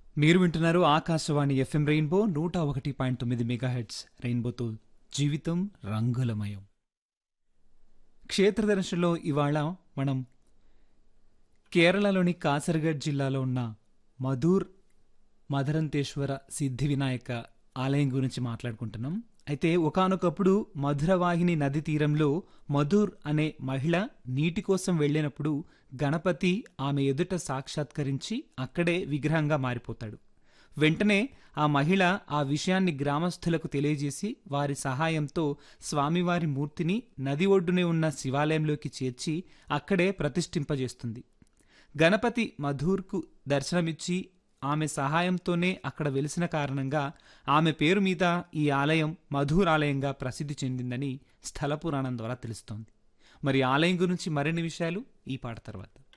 మీరు వింటున్నారు Akashvani FM rainbow నూట ఒకటి పాయింట్ తొమ్మిది మెగాహెడ్స్ రెయిన్బోతో జీవితం రంగులమయం క్షేత్రదర్శనలో ఇవాళ మనం కేరళలోని కాసర్గఢ్ జిల్లాలో ఉన్న మధుర్ మధరంతేశ్వర సిద్ధి వినాయక ఆలయం గురించి మాట్లాడుకుంటున్నాం అయితే ఒకానొకప్పుడు మధురవాహిని నది తీరంలో మధుర్ అనే మహిళ నీటి కోసం వెళ్ళినప్పుడు గణపతి ఆమె ఎదుట సాక్షాత్కరించి అక్కడే విగ్రహంగా మారిపోతాడు వెంటనే ఆ మహిళ ఆ విషయాన్ని గ్రామస్తులకు తెలియజేసి వారి సహాయంతో స్వామివారి మూర్తిని నది ఒడ్డునే ఉన్న శివాలయంలోకి చేర్చి అక్కడే ప్రతిష్ఠింపజేస్తుంది గణపతి మధూర్కు దర్శనమిచ్చి ఆమె సహాయంతోనే అక్కడ వెలిసిన కారణంగా ఆమె పేరు మీద ఈ ఆలయం మధుర్ ఆలయంగా ప్రసిద్ధి చెందిందని స్థల పురాణం ద్వారా తెలుస్తోంది మరి ఆలయం గురించి మరిన్ని విషయాలు ఈ పాట తర్వాత